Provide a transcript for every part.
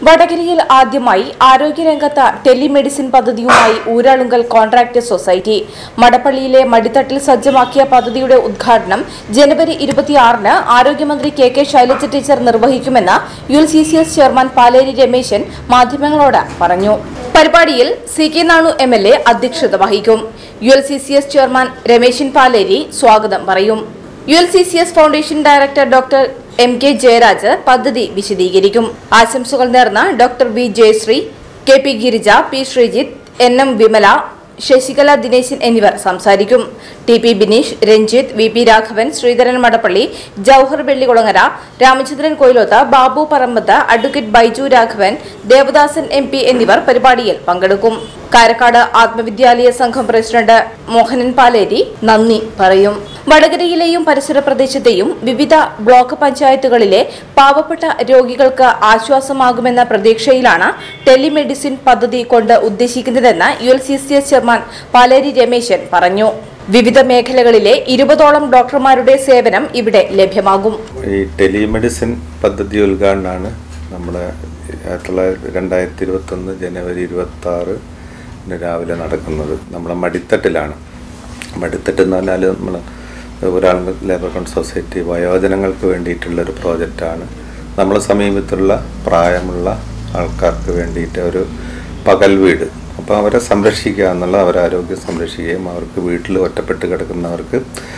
വടകരയിൽ ആദ്യമായി ആരോഗ്യരംഗത്ത് ടെലിമെഡിസിൻ പദ്ധതിയുമായി ഊരാളുങ്കൽ കോൺട്രാക്ട് സൊസൈറ്റി മടപ്പള്ളിയിലെ മടിത്തട്ടിൽ സജ്ജമാക്കിയ പദ്ധതിയുടെ ഉദ്ഘാടനം ജനുവരി ഇരുപത്തിയാറിന് ആരോഗ്യമന്ത്രി കെ കെ ശൈലജ ടീച്ചർ നിർവഹിക്കുമെന്ന് U L C C S chairman Paleri Rameshan മാധ്യമങ്ങളോട് പറഞ്ഞു പരിപാടിയിൽ C K Nanu M L A അധ്യക്ഷത വഹിക്കും U L C C S chairman Rameshan Paleri സ്വാഗതം പറയും U L C C S foundation director doctor M K Jayaraj പദ്ധതി വിശദീകരിക്കും ആശംസകൾ നേർന്ന doctor V Jayasree K P Girija P Sreejith N M Vimala Sasikala Dineshan എന്നിവർ സംസാരിക്കും T P Bineesh Ranjith V P Raghavan Sreedharan Madappally Jouhar Vellikulangara Ramachandran Koyiloth Babu Parambath advocate Baiju Raghavan Devadasan M P എന്നിവർ പരിപാടിയിൽ പങ്കെടുക്കും കാരക്കാട് ആത്മവിദ്യാലയ സംഘം പ്രസിഡന്റ് മോഹനൻ പാലേരി നന്ദി പറയും വടകരയിലെയും പരിസര പ്രദേശത്തെയും വിവിധ ബ്ലോക്ക് പഞ്ചായത്തുകളിലെ പാവപ്പെട്ട രോഗികൾക്ക് ആശ്വാസമാകുമെന്ന പ്രതീക്ഷയിലാണ് ടെലിമെഡിസിൻ പദ്ധതി കൊണ്ട് ഉദ്ദേശിക്കുന്നതെന്ന് U L C C S chairman Paleri Rameshan പറഞ്ഞു വിവിധ മേഖലകളിലെ ഇരുപതോളം ഡോക്ടർമാരുടെ സേവനം ഇവിടെ ലഭ്യമാകും ഈ ടെലിമെഡിസിൻ പദ്ധതി ഉദ്ഘാടനമാണ് നമ്മുടെ ആയിരത്തി തൊള്ളായിരത്തി രണ്ടായിരത്തി ഇരുപത്തൊന്ന് ജനുവരി ഇരുപത്തി ആറ് രാവിലെ നടക്കുന്നത് നമ്മുടെ മടിത്തട്ടിലാണ് മടിത്തട്ട് എന്ന് പറഞ്ഞാൽ നമ്മൾ ഒരാൾ ലേബർ കോൺ സൊസൈറ്റി വയോജനങ്ങൾക്ക് വേണ്ടിയിട്ടുള്ള ഒരു പ്രോജക്റ്റാണ് നമ്മളെ സമീപത്തുള്ള പ്രായമുള്ള ആൾക്കാർക്ക് വേണ്ടിയിട്ട് ഒരു പകൽ വീട് അപ്പോൾ അവരെ സംരക്ഷിക്കുക എന്നുള്ള അവരെ ആരോഗ്യം സംരക്ഷിക്കുകയും അവർക്ക് വീട്ടിൽ ഒറ്റപ്പെട്ട് കിടക്കുന്നവർക്ക്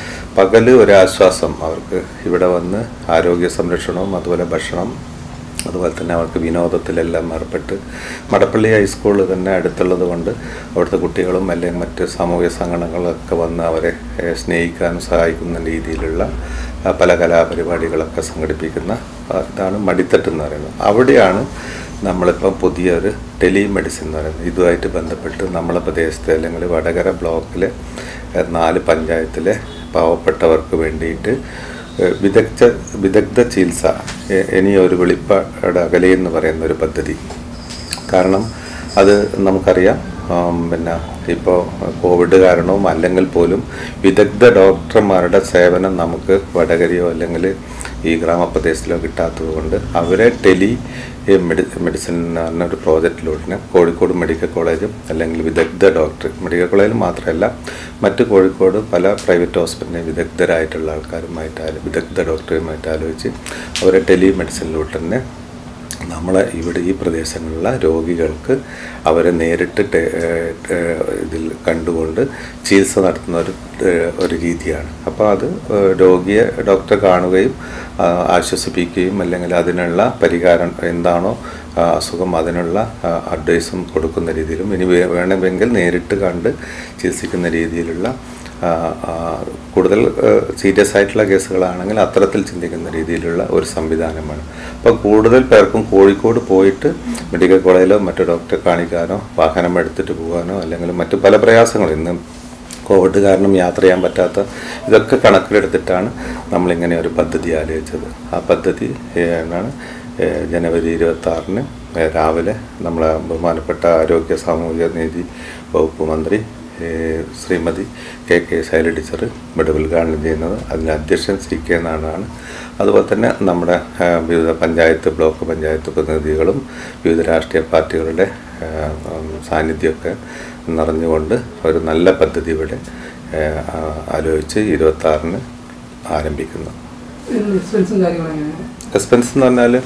പകൽ ഒരു ആശ്വാസം അവർക്ക് ഇവിടെ വന്ന് ആരോഗ്യ സംരക്ഷണവും അതുപോലെ ഭക്ഷണം അതുപോലെ തന്നെ അവർക്ക് വിനോദത്തിലെല്ലാം ഏർപ്പെട്ട് മടപ്പള്ളി ഹൈസ്കൂൾ തന്നെ അടുത്തുള്ളത് കൊണ്ട് അവിടുത്തെ കുട്ടികളും അല്ലെങ്കിൽ മറ്റ് സാമൂഹ്യ സംഘടനകളൊക്കെ വന്ന് അവരെ ഏഹ്, സ്നേഹിക്കാനും സഹായിക്കുന്ന രീതിയിലുള്ള ആ, പല കലാപരിപാടികളൊക്കെ സംഘടിപ്പിക്കുന്ന ആ, ഇതാണ് മടിത്തട്ട് എന്ന് പറയുന്നത് അവിടെയാണ് നമ്മളിപ്പം പുതിയൊരു ടെലിമെഡിസിൻ എന്ന് പറയുന്നത് ഇതുമായിട്ട് ബന്ധപ്പെട്ട് നമ്മളെ പ്രദേശത്തെ അല്ലെങ്കിൽ വടകര ബ്ലോക്കിലെ ഏഹ്, നാല് പഞ്ചായത്തിലെ പാവപ്പെട്ടവർക്ക് വേണ്ടിയിട്ട് ഏഹ് വിദഗ്ധ വിദഗ്ധ ചികിത്സ എ- ഇനി ഒരു വെളിപ്പാട് അകലെ എന്ന് പറയുന്ന ഒരു പദ്ധതി കാരണം അത് നമുക്കറിയാം ആം, പിന്നെ ഇപ്പോൾ കോവിഡ് കാരണവും അല്ലെങ്കിൽ പോലും വിദഗ്ധ ഡോക്ടർമാരുടെ സേവനം നമുക്ക് വടകരയോ അല്ലെങ്കിൽ ഈ ഗ്രാമപ്രദേശത്തിലോ കിട്ടാത്തത് കൊണ്ട് അവരെ ടെലി ഈ മെഡി മെഡിസിൻ എന്ന് പറഞ്ഞ ഒരു പ്രോജക്റ്റിലൂടെ കോഴിക്കോട് മെഡിക്കൽ കോളേജും അല്ലെങ്കിൽ വിദഗ്ധ ഡോക്ടർ മെഡിക്കൽ കോളേജിൽ മാത്രമല്ല മറ്റ് കോഴിക്കോട് പല പ്രൈവറ്റ് ഹോസ്പിറ്റലിലെ വിദഗ്ധരായിട്ടുള്ള ആൾക്കാരുമായിട്ട് ആലോ- വിദഗ്ധ ഡോക്ടറുമായിട്ട് ആലോചിച്ച് അവരെ ടെലി മെഡിസിനിലൂടെ തന്നെ നമ്മളെ ഇവിടെ ഈ പ്രദേശങ്ങളിലുള്ള രോഗികൾക്ക് അവരെ നേരിട്ട് ടെ- ഏഹ് ഏഹ് ഇതിൽ കണ്ടുകൊണ്ട് ചികിത്സ നടത്തുന്ന ഒരു ഏഹ് ഒരു രീതിയാണ് അപ്പോൾ അത് ഏഹ് രോഗിയെ ഡോക്ടറെ കാണുകയും ആ, ആശ്വസിപ്പിക്കുകയും അല്ലെങ്കിൽ അതിനുള്ള പരിഹാരം എന്താണോ ആ, അസുഖം അതിനുള്ള ആ, അഡ്വൈസും കൊടുക്കുന്ന രീതിയിലും ഇനി വേ- വേണമെങ്കിൽ നേരിട്ട് കണ്ട് ചികിത്സിക്കുന്ന രീതിയിലുള്ള ആ, ആ, കൂടുതൽ സീരിയസ് ആയിട്ടുള്ള കേസുകളാണെങ്കിൽ അത്തരത്തിൽ ചിന്തിക്കുന്ന രീതിയിലുള്ള ഒരു സംവിധാനമാണ് അപ്പോൾ കൂടുതൽ പേർക്കും കോഴിക്കോട് പോയിട്ട് മെഡിക്കൽ കോളേജിലോ മറ്റു ഡോക്ടറെ കാണിക്കാനോ വാഹനം എടുത്തിട്ട് പോകാനോ അല്ലെങ്കിൽ മറ്റു പല പ്രയാസങ്ങളും ഇന്ന് കോവിഡ് കാരണം യാത്ര ചെയ്യാൻ പറ്റാത്ത ഇതൊക്കെ കണക്കിലെടുത്തിട്ടാണ് നമ്മളിങ്ങനെ ഒരു പദ്ധതി ആലോചിച്ചത് ആ പദ്ധതി ആണ് ഏഹ്, ജനുവരി ഇരുപത്തി ആറിന് രാവിലെ നമ്മളെ ബഹുമാനപ്പെട്ട ആരോഗ്യ സാമൂഹിക നീതി വകുപ്പ് മന്ത്രി ഏഹ്, Shrimati K K Shaila teacher ഇവിടെ ഉദ്ഘാടനം ചെയ്യുന്നത് അതിന് അധ്യക്ഷൻ സി കെ നാടാണ് അതുപോലെ തന്നെ നമ്മുടെ ഏഹ്, വിവിധ പഞ്ചായത്ത് ബ്ലോക്ക് പഞ്ചായത്ത് പ്രതിനിധികളും വിവിധ രാഷ്ട്രീയ പാർട്ടികളുടെ ഏഹ്, ഉം, സാന്നിധ്യമൊക്കെ നിറഞ്ഞുകൊണ്ട് ഒരു നല്ല പദ്ധതി ഇവിടെ ഏഹ്, ആ- ആലോചിച്ച് ഇരുപത്തി ആറിന് ആരംഭിക്കുന്നു എക്സ്പെൻസും കാര്യങ്ങളും എങ്ങനെയാണ് എക്സ്പെൻസ് എന്ന് പറഞ്ഞാൽ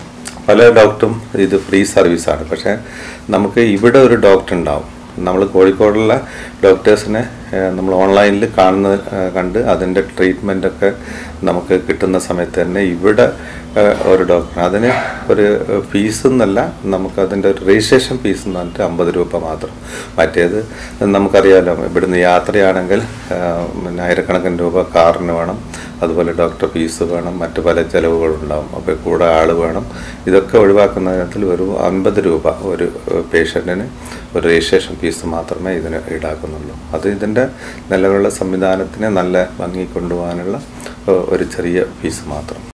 പല ഡോക്ടറും ഇത് ഫ്രീ സർവീസാണ് പക്ഷേ നമുക്ക് ഇവിടെ ഒരു ഡോക്ടർ ഉണ്ടാവും നമ്മൾ കോഴിക്കോടുള്ള ഡോക്ടേഴ്സിനെ ഏഹ്, നമ്മൾ ഓൺലൈനിൽ കാണുന്ന ഏഹ്, കണ്ട് അതിൻ്റെ ട്രീറ്റ്മെൻറ്റൊക്കെ നമുക്ക് കിട്ടുന്ന സമയത്ത് തന്നെ ഇവിടെ ഏഹ്, ഒരു ഡോക്ടർ അതിന് ഒരു ഫീസ് എന്നല്ല നമുക്ക് അതിൻ്റെ ഒരു രജിസ്ട്രേഷൻ ഫീസ് എന്ന് പറഞ്ഞിട്ട് അമ്പത് രൂപ മാത്രം മറ്റേത് നമുക്കറിയാലോ ഇവിടുന്ന് യാത്രയാണെങ്കിൽ ഏഹ്, പിന്നെ ആയിരക്കണക്കിന് രൂപ കാറിന് വേണം അതുപോലെ ഡോക്ടർ ഫീസ് വേണം മറ്റു പല ചിലവുകളുണ്ടാവും അപ്പോൾ കൂടെ ആൾ വേണം ഇതൊക്കെ ഒഴിവാക്കുന്ന തരത്തിൽ ഒരു അൻപത് രൂപ ഒരു പേഷ്യൻറ്റിന് ഒരു രജിസ്ട്രേഷൻ ഫീസ് മാത്രമേ ഇതിന് ഈടാക്കുന്നുള്ളൂ അത് ഇതിൻ്റെ നിലവിലുള്ള സംവിധാനത്തിനെ നല്ല ഭംഗി കൊണ്ടുപോകാനുള്ള ഏഹ്, ഒരു ചെറിയ ഫീസ് മാത്രം